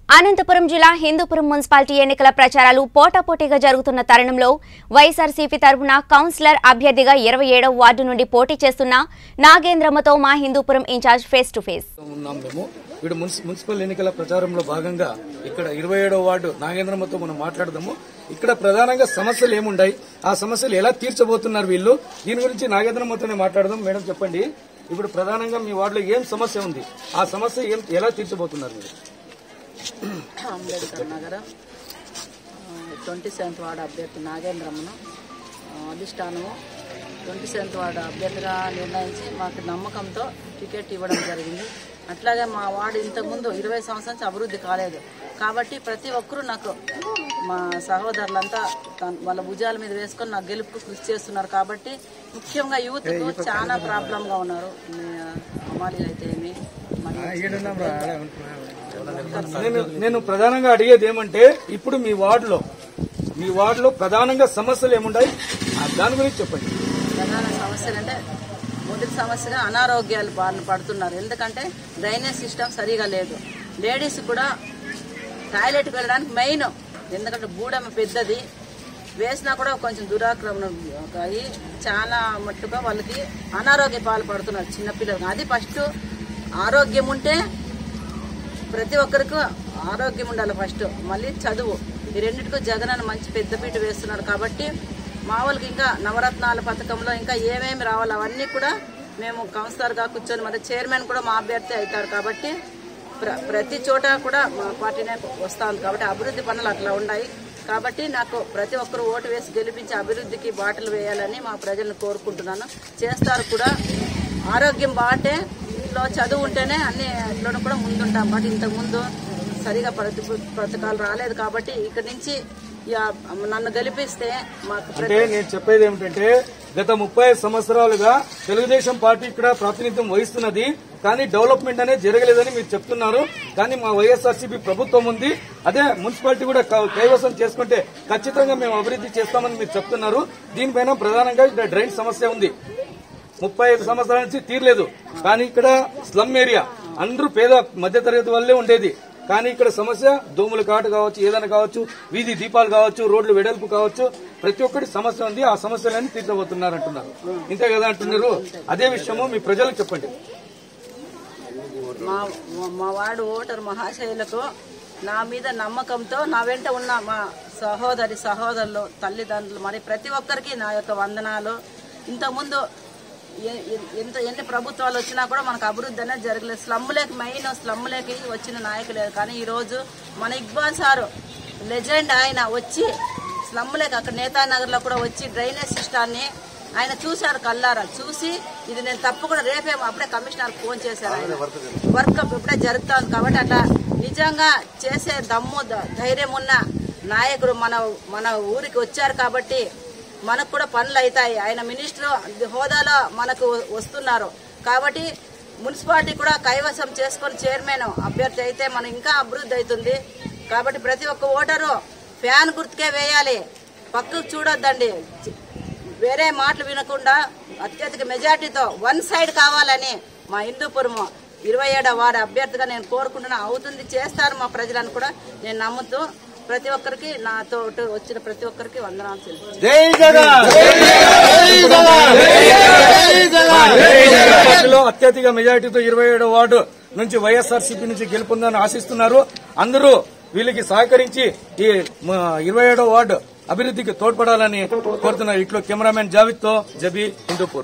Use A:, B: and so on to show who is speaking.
A: అనంతపురం జిల్లా హిందూపురం మున్సిపాలిటీ ఎన్నికల ప్రచారాలు పోటాపోటీగా జరుగుతున్న తరుణంలో వైఎస్ఆర్సీపీ తరఫున కౌన్సిలర్ అభ్యర్థిగా ఇరవై ఏడవ వార్డు నుండి పోటీ చేస్తున్న నాగేంద్రమ్మతో మా Hindupuram incharge face to face
B: ఉన్నాం మేము ఇప్పుడు మున్సి- మున్సిపల్ ఎన్నికల ప్రచారంలో భాగంగా ఇక్కడ ఇరవై ఏడవ వార్డు నాగేంద్రమ్మతో మనం మాట్లాడదాము ఇక్కడ ప్రధానంగా సమస్యలు ఏముండాయి ఆ సమస్యలు ఎలా తీర్చబోతున్నారు వీళ్ళు దీని గురించి నాగేంద్రమ్మతోనే మాట్లాడదాం మేడం చెప్పండి ఇప్పుడు ప్రధానంగా మీ వార్డులో ఏం సమస్య ఉంది ఆ సమస్య ఏం ఎలా తీర్చబోతున్నారు మీరు
C: అంబేద్కర్ నగరం ట్వంటీ సెవెంత్ వార్డు అభ్యర్థి నాగేంద్రమ్మను ఆ, అధిష్టానము ట్వంటీ సెవెంత్ వార్డు అభ్యర్థిగా నిర్ణయించి మాకు నమ్మకంతో టికెట్ ఇవ్వడం జరిగింది అట్లాగే మా వార్డు ఇంతకుముందు ఇరవై సంవత్సరాల నుంచి అభివృద్ధి కాలేదు కాబట్టి ప్రతి ఒక్కరూ నాకు మా సహోదరులంతా తన- వాళ్ళ భుజాల మీద వేసుకొని నాకు గెలుపుకు కృషి చేస్తున్నారు కాబట్టి ముఖ్యంగా యూత్కు చాలా ప్రాబ్లంగా ఉన్నారు అమ్మాయిలు అయితే ఏమి మరి
B: నేను నేను ప్రధానంగా అడిగేది ఏమంటే ఇప్పుడు మీ వార్డులో మీ వార్డులో ప్రధానంగా సమస్యలు ఏముండాయి ఆ దాని గురించి చెప్పండి
C: ప్రధాన సమస్యలు అంటే మొదటి సమస్యగా అనారోగ్యాలు బారిన పడుతున్నారు ఎందుకంటే డ్రైనేజ్ సిస్టమ్ సరిగా లేదు లేడీస్ కూడా టాయిలెట్కి వెళ్ళడానికి మెయిన్ ఎందుకంటే గూడెం పెద్దది వేసినా కూడా కొంచెం దురాక్రమణ అయ్యి చాలా మట్టుగా వాళ్ళకి అనారోగ్య పాలు పడుతున్నారు చిన్నపిల్లలకి అది ఫస్ట్ ఆరోగ్యం ఉంటే ప్రతి ఒక్కరికి ఆరోగ్యం ఉండాలి ఫస్ట్ మళ్ళీ చదువు ఈ రెండింటికి జగన్ అని మంచి పెద్దపీట వేస్తున్నారు కాబట్టి మా వాళ్ళకి ఇంకా నవరత్నాల పథకంలో ఇంకా ఏమేమి రావాలి అవన్నీ కూడా మేము కౌన్సిలర్గా కూర్చొని మరి చైర్మన్ కూడా మా అభ్యర్థి అవుతారు కాబట్టి ప్ర- ప్రతి చోట కూడా మా పార్టీనే వస్తా ఉంది కాబట్టి అభివృద్ధి పనులు అట్లా ఉన్నాయి కాబట్టి నాకు ప్రతి ఒక్కరు ఓటు వేసి గెలిపించి అభివృద్ధికి బాటలు వేయాలని మా ప్రజలను కోరుకుంటున్నాను చేస్తారు కూడా ఆరోగ్యం బాగుంటే ఇంట్లో చదువు ఉంటేనే అన్ని ఇంట్లోనూ కూడా ముందుంటాం బట్ ఇంతకు ముందు సరిగా ప్రతి పథకాలు రాలేదు కాబట్టి ఇక్కడి నుంచి ఇక నన్ను గెలిపిస్తే మాకు ప్రతి-
B: అంటే నేను చెప్పేది ఏమిటంటే గత ముప్పై సంవత్సరాలుగా తెలుగుదేశం పార్టీ ఇక్కడ ప్రాతినిధ్యం వహిస్తున్నది కానీ డెవలప్మెంట్ అనేది జరగలేదని మీరు చెప్తున్నారు కానీ మా వైఎస్ఆర్సీపీ ప్రభుత్వం ఉంది అదే మున్సిపాలిటీ కూడా క- కైవసం చేసుకుంటే ఖచ్చితంగా మేము అభివృద్ధి చేస్తామని మీరు చెప్తున్నారు దీనిపైన ప్రధానంగా ఇక్కడ డ్రైన్ సమస్య ఉంది ముప్పై ఐదు సంవత్సరాల నుంచి తీరలేదు కానీ ఇక్కడ స్లమ్ ఏరియా అందరూ పేద మధ్యతరగతి వల్లే ఉండేది కానీ ఇక్కడ సమస్య దోముల కాటు కావచ్చు ఏదైనా కావచ్చు వీధి దీపాలు కావచ్చు రోడ్లు వెడల్పు కావచ్చు ప్రతి ఒక్కటి సమస్య ఉంది ఆ సమస్యలన్నీ తీర్చబోతున్నారు అంటున్నారు ఇంతే కదా అంటున్నారు అదే విషయము మీ ప్రజలకు చెప్పండి
C: మా మా వార్డు ఓటర్ మహాశయులకు నా మీద నమ్మకంతో నా వెంట ఉన్న మా సహోదరి సహోదరులు తల్లిదండ్రులు మరి ప్రతి ఒక్కరికి నా యొక్క వందనాలు ఇంతకుముందు ఎ- ఎ- ఎంత ఎన్ని ప్రభుత్వాలు వచ్చినా కూడా మనకు అభివృద్ధి అనేది జరగలేదు స్లమ్ములేకి మెయిన్ స్లమ్ములేకి వచ్చిన నాయకులేదు కానీ ఈరోజు మన ఇక్బాల్ సారు లెజెండ్ ఆయన వచ్చి స్లమ్ములేకి అక్కడ నేతానగర్లో కూడా వచ్చి డ్రైనేజ్ సిస్టాన్ని ఆయన చూశారు కల్లారా చూసి ఇది నేను తప్పకుండా రేపే అప్పుడే కమిషనర్ ఫోన్ చేశారు ఆయన వర్క్ ఇప్పుడే జరుగుతుంది కాబట్టి అట్లా నిజంగా చేసే దమ్ము ద- ధైర్యం ఉన్న నాయకుడు మన మన ఊరికి వచ్చారు కాబట్టి మనకు కూడా పనులు అవుతాయి ఆయన మినిస్టర్ హోదాలో మనకు వస్తున్నారు కాబట్టి మున్సిపాలిటీ కూడా కైవసం చేసుకొని చైర్మన్ అభ్యర్థి అయితే మనం ఇంకా అభివృద్ధి అవుతుంది కాబట్టి ప్రతి ఒక్క ఓటరు ఫ్యాన్ గుర్తుకే వేయాలి పక్కకు చూడొద్దండి వేరే మాటలు వినకుండా అత్యధిక మెజార్టీతో వన్ సైడ్ కావాలని మా హిందూపురము ఇరవై ఏడవ వార్డు అభ్యర్థిగా నేను కోరుకుంటున్నా అవుతుంది చేస్తారు మా ప్రజలను కూడా నేను నమ్ముతూ ప్రతి ఒక్కరికి నాతో వచ్చిన ప్రతి ఒక్కరికి వందనాలు తెలుపు
B: పార్టీలో అత్యధిక మెజారిటీతో ఇరవై ఏడో వార్డు నుంచి వైఎస్ఆర్సీపీ నుంచి గెలుపొందని ఆశిస్తున్నారు అందరూ వీళ్ళకి సహకరించి ఈ ఇరవై ఏడో వార్డు అభివృద్ధికి తోడ్పడాలని కోరుతున్నారు ఇట్లో కెమెరామెన్ జావిద్ తో జబీ హిందూపూర్